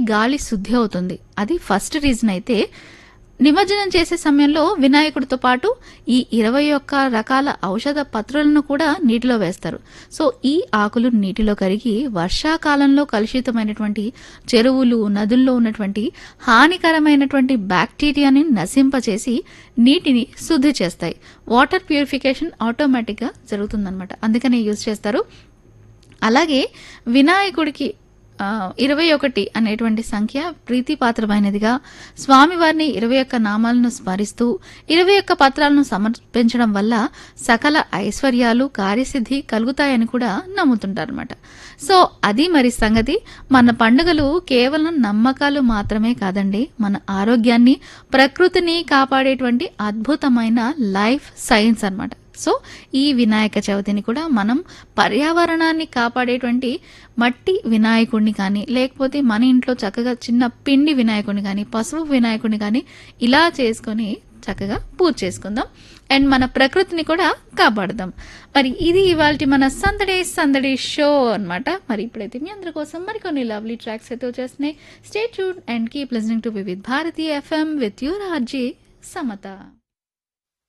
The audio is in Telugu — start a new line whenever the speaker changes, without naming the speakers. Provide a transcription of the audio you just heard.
గాలి శుద్ధి అవుతుంది అది ఫస్ట్ రీజన్ అయితే నిమజ్జనం చేసే సమయంలో వినాయకుడితో పాటు ఈ ఇరవై ఒక్క రకాల ఔషధ పత్రులను కూడా నీటిలో వేస్తారు సో ఈ ఆకులు నీటిలో కరిగి వర్షాకాలంలో కలుషితమైనటువంటి చెరువులు నదుల్లో ఉన్నటువంటి హానికరమైనటువంటి బ్యాక్టీరియాని నశింపచేసి నీటిని శుద్ధి చేస్తాయి వాటర్ ప్యూరిఫికేషన్ ఆటోమేటిక్గా జరుగుతుందన్నమాట అందుకనే యూజ్ చేస్తారు అలాగే వినాయకుడికి ఆ, ఇరవై ఒకటి అనేటువంటి సంఖ్య ప్రీతిపాత్రమైనదిగా స్వామివారిని ఇరవై ఒక్క నామాలను స్మరిస్తూ ఇరవై ఒక్క పత్రాలను సమర్పించడం వల్ల సకల ఐశ్వర్యాలు కార్యసిద్ధి కలుగుతాయని కూడా నమ్ముతుంటారనమాట సో అది మరి సంగతి మన పండుగలు కేవలం నమ్మకాలు మాత్రమే కాదండి మన ఆరోగ్యాన్ని ప్రకృతిని కాపాడేటువంటి అద్భుతమైన లైఫ్ సైన్స్ అన్నమాట సో ఈ వినాయక చవితిని కూడా మనం పర్యావరణాన్ని కాపాడేటువంటి మట్టి వినాయకుడిని కానీ లేకపోతే మన ఇంట్లో చక్కగా చిన్న పిండి వినాయకుడిని కానీ పసుపు వినాయకుడిని కానీ ఇలా చేసుకొని చక్కగా పూజ చేసుకుందాం అండ్ మన ప్రకృతిని కూడా కాపాడదాం మరి ఇది ఇవాళ మన సందడి సందడి షో అన్నమాట మరి ఇప్పుడైతే మీ అందరి కోసం మరికొన్ని లవ్లీ ట్రాక్స్ అయితే వచ్చేస్తున్నాయి stay tune and keep listening to with Bharati FM with your RJ Samata